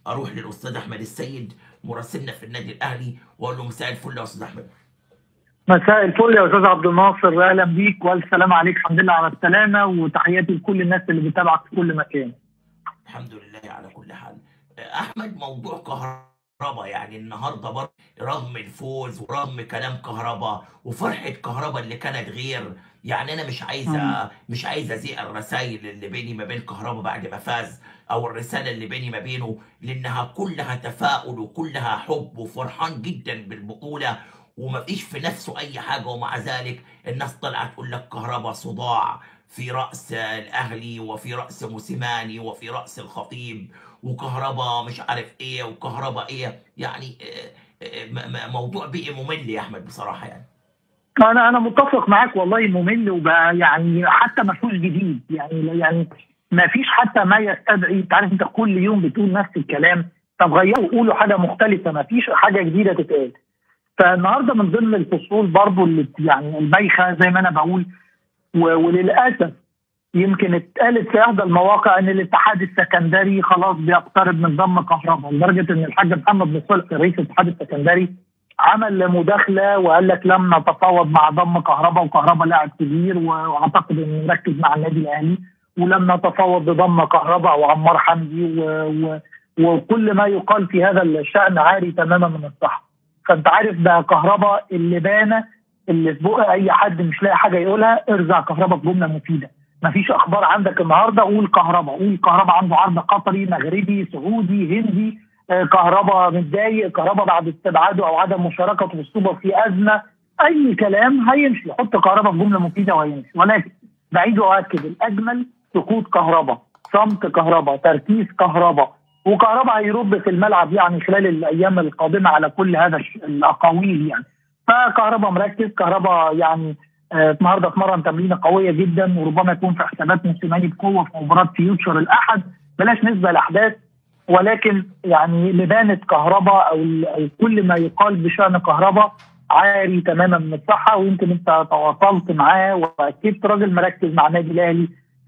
اروح للاستاذ احمد السيد مراسلنا في النادي الاهلي واقول له مساء الفل يا استاذ احمد مساء الفل يا استاذ عبد الناصر اهلا بيك والف سلام عليك الحمد لله على السلامه وتحياتي لكل الناس اللي بتتابعك في كل مكان. الحمد لله على كل حال. احمد موضوع كهرباء يعني النهارده برضه رغم الفوز ورغم كلام كهرباء وفرحه كهرباء اللي كانت غير يعني انا مش عايزه مش عايزه ازيق الرسائل اللي بيني ما بين كهرباء بعد ما فاز او الرساله اللي بيني ما بينه لانها كلها تفاؤل وكلها حب وفرحان جدا بالبطوله وما فيش في نفسه اي حاجه ومع ذلك الناس طلعت تقول لك كهرباء صداع في راس الاهلي وفي راس موسيماني وفي راس الخطيب وكهرباء مش عارف ايه وكهرباء ايه يعني موضوع بقي ممل يا احمد بصراحه يعني انا انا متفق معاك والله ممل وبقى يعني حتى ما فيهوش جديد يعني يعني ما فيش حتى ما يستدعي انت عارف انت كل يوم بتقول نفس الكلام طب غيروا قولوا حاجه مختلفه ما فيش حاجه جديده تتقال فالنهارده من ضمن الفصول برضه اللي يعني البايخه زي ما انا بقول وللاسف يمكن اتقالت في احدى المواقع ان الاتحاد السكندري خلاص بيقترب من ضم كهرباء لدرجه ان الحاج محمد بن صالح رئيس الاتحاد السكندري عمل مداخله وقال لك لم نتفاوض مع ضم كهرباء وكهرباء لاعب كبير واعتقد انه مركز مع النادي الاهلي ولم نتفاوض بضم كهرباء وعمار حمدي و... و... وكل ما يقال في هذا الشان عاري تماما من الصحه فانت عارف ده كهرباء اللي بان اللي في بقى اي حد مش لاقي حاجه يقولها ارزع كهرباء بجمله مفيده مفيش اخبار عندك النهارده قول كهرباء قول كهرباء عنده عرض قطري مغربي سعودي هندي آه كهرباء متضايق كهرباء بعد استبعاده او عدم مشاركته في السوبر في ازمه اي كلام هيمشي حط كهرباء في جمله مفيده وهيمشي ولكن بعيد واكد الاجمل سكوت كهرباء صمت كهرباء تركيز كهرباء وكهرباء هيرد في الملعب يعني خلال الايام القادمه على كل هذا الاقاويل يعني فكهرباء مركز كهرباء يعني النهارده اتمرن تمرينه قويه جدا وربما يكون في حسابات موسيماني بقوه في مباراه فيوتشر الاحد بلاش نسبه الاحداث ولكن يعني لبانه كهرباء او او كل ما يقال بشان كهرباء عاري تماما من الصحه ويمكن انت تواصلت معاه واكيد راجل مركز مع النادي الاهلي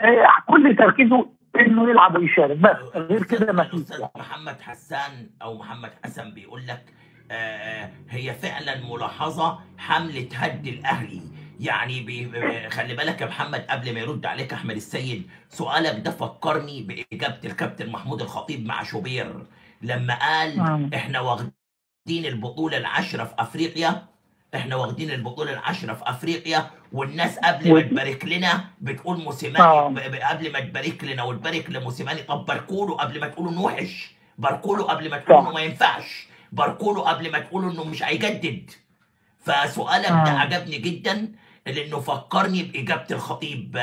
كل تركيزه انه يلعب ويشارك بس غير كده ما فيش محمد حسان او محمد حسن بيقول لك آه هي فعلا ملاحظه حمله هد الاهلي يعني بي خلي بالك يا محمد قبل ما يرد عليك احمد السيد سؤالك ده فكرني باجابه الكابتن محمود الخطيب مع شوبير لما قال آه. احنا واخدين البطوله العشره في افريقيا احنا واخدين البطوله العشره في افريقيا والناس قبل ما تبارك لنا بتقول موسيماني قبل ما تبارك لنا وتبارك لموسيماني طب باركوا له قبل ما تقولوا انه وحش باركوا له قبل ما تقولوا انه ما ينفعش باركوا له قبل ما تقولوا انه مش هيجدد فسؤالك ده عجبني جدا لانه فكرني باجابه الخطيب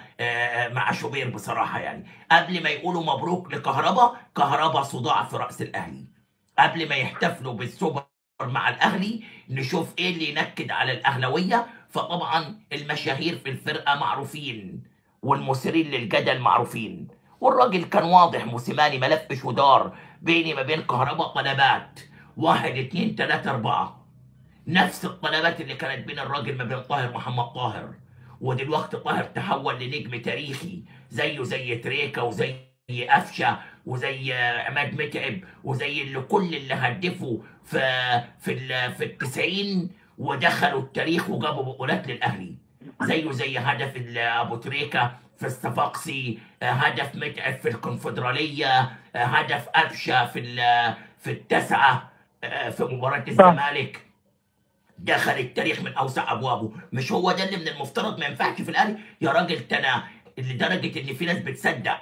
مع شوبير بصراحه يعني قبل ما يقولوا مبروك لكهربا كهربا صداع في راس الاهلي قبل ما يحتفلوا بالسوبر مع الاهلي نشوف ايه اللي ينكد على الاهلاويه فطبعا المشاهير في الفرقه معروفين والمثيرين للجدل معروفين والراجل كان واضح موسيماني ملفش ودار بيني ما بين كهرباء طلبات واحد اتنين تلاته اربعه نفس الطلبات اللي كانت بين الراجل ما بين طاهر محمد طاهر ودلوقتي طاهر تحول لنجم تاريخي زيه زي تريكا وزي قفشه وزي عماد متعب وزي اللي كل اللي هدفوا في في في التسعين ودخلوا التاريخ وجابوا بطولات للاهلي زيه زي هدف ابو تريكه في الصفاقسي هدف متعب في الكونفدراليه هدف قفشه في في التسعه في مباراه الزمالك دخل التاريخ من اوسع ابوابه مش هو ده اللي من المفترض ما ينفعش في الاهلي يا راجل انا لدرجه ان في ناس بتصدق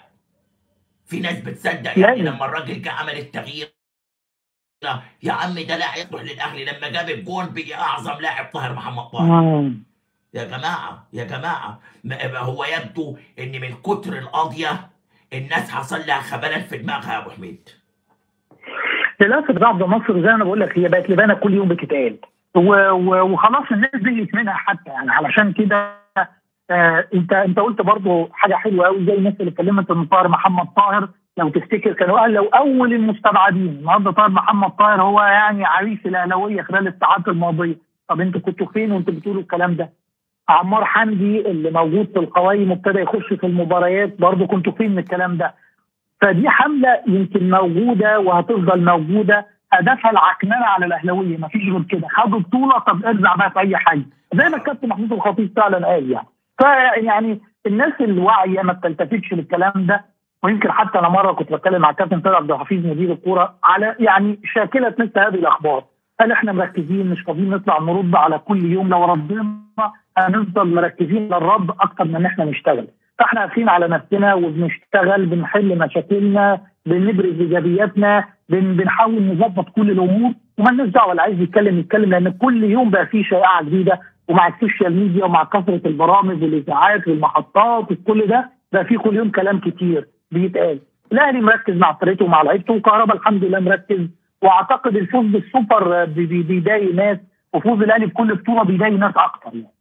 في ناس بتصدق يعني لما الراجل جه عمل التغيير يا عم ده لاعب يصلح للاهلي لما جاب الجون بقي اعظم لاعب طاهر محمد طاهر يا جماعه يا جماعه هو يبدو ان من كتر القضيه الناس حصل لها خبلان في دماغها يا ابو حميد للاسف بعض مصر زي ما بقول لك هي بقت لبانه كل يوم بتتقال وخلاص الناس زهقت منها حتى يعني علشان كده آه انت انت قلت برضه حاجه حلوه قوي زي الناس اللي اتكلمت ان طاهر محمد طاهر لو تفتكر كانوا قال لو اول المستبعدين النهارده طاهر محمد طاهر هو يعني عريس الاهلاويه خلال الساعات الماضيه طب انتوا كنتوا فين وانتوا بتقولوا الكلام ده؟ عمار حمدي اللي موجود في القوائم وابتدى يخش في المباريات برضه كنتوا فين من الكلام ده؟ فدي حمله يمكن موجوده وهتفضل موجوده هدفها العكننه على الاهلاويه ما فيش غير كده خدوا بطوله طب ارجع بقى في اي حاجه زي ما الكابتن محمود الخطيب فعلا قال يعني فيعني الناس الواعيه ما بتلتفتش للكلام ده ويمكن حتى انا مره كنت بتكلم مع الكابتن طارق عبد الحفيظ مدير الكوره على يعني شاكله مثل هذه الاخبار هل احنا مركزين مش فاضيين نطلع نرد على كل يوم لو ردنا هنفضل مركزين للرد اكتر من ان احنا نشتغل فاحنا قافلين على نفسنا وبنشتغل بنحل مشاكلنا بنبرز ايجابياتنا بن بنحاول نظبط كل الامور ومالناش دعوه اللي عايز يتكلم يتكلم لان كل يوم بقى فيه شائعه جديده ومع السوشيال ميديا ومع كثره البرامج والاذاعات والمحطات وكل ده بقى فيه كل يوم كلام كتير بيتقال الاهلي مركز مع فرقته ومع لعيبته وكهربا الحمد لله مركز واعتقد الفوز بالسوبر بيضايق ناس وفوز الاهلي بكل بطوله بيضايق ناس اكتر يعني